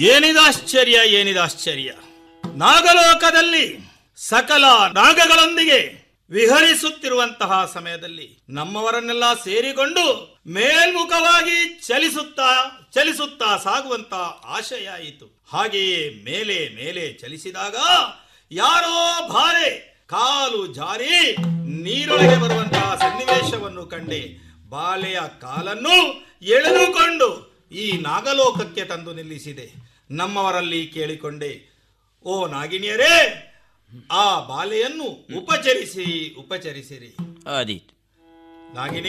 ಏನಿದಾಶ್ಚರ್ಯ ಏನಿದಾಶ್ಚರ್ಯ ನಾಗಲೋಕದಲ್ಲಿ ಸಕಲ ನಾಗಗಳೊಂದಿಗೆ ವಿಹರಿಸುತ್ತಿರುವಂತಹ ಸಮಯದಲ್ಲಿ ನಮ್ಮವರನ್ನೆಲ್ಲ ಸೇರಿಕೊಂಡು ಮೇಲ್ಮುಖವಾಗಿ ಚಲಿಸುತ್ತಾ ಚಲಿಸುತ್ತಾ ಸಾಗುವಂತ ಆಶಯ ಆಯಿತು ಹಾಗೆಯೇ ಮೇಲೆ ಮೇಲೆ ಚಲಿಸಿದಾಗ ಯಾರೋ ಭಾರೆ ಕಾಲು ಜಾರಿ ನೀರೊಳಗೆ ಬರುವಂತಹ ಸನ್ನಿವೇಶವನ್ನು ಕಂಡೆ ಬಾಲೆಯ ಕಾಲನ್ನು ಎಳೆದುಕೊಂಡು ಈ ನಾಗಲೋಕಕ್ಕೆ ತಂದು ನಿಲ್ಲಿಸಿದೆ ನಮ್ಮವರಲ್ಲಿ ಕೇಳಿಕೊಂಡೆ ಓ ನಾಗಿಣಿಯರೇ ಆ ಬಾಲೆಯನ್ನು ಉಪಚರಿಸಿ ಉಪಚರಿಸಿರಿ ಆದೀತು ನಾಗಿನಿ